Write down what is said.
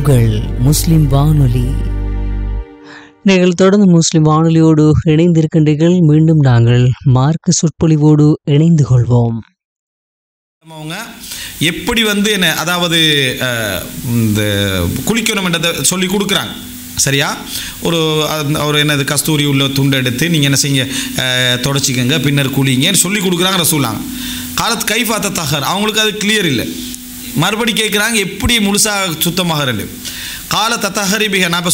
உங்கள் முஸ்லிம் வானொலி நீங்கள் தொடர்ந்து முஸ்லிம் வானொலியோடு இணைந்திருக்கின்றீர்கள் மீண்டும் நாங்கள் மார்க்க சொற்பொழிவோடு இணைந்து கொள்வோம் அவங்க எப்படி வந்து என்ன அதாவது அஹ், இந்த குளிக்கணும்ன்றதை சொல்லி கொடுக்குறாங்க சரியா ஒரு அந்த- ஒரு என்னது கஸ்தூரி உள்ள துண்டை எடுத்து நீங்கள் என்ன செய்யுங்க அஹ், தொடச்சிக்கங்க பின்னர் குளிங்கன்னு சொல்லி கொடுக்குறாங்க ரசூலாங்க காலத்து கைஃபாத்த தகர் அவங்களுக்கு அது கிளியர் இல்லை மறுபடி கேட்குறாங்க எப்படி முழுசாக சுத்தமாக ரெண்டு கால தத்தஹரி பிக நான் இப்ப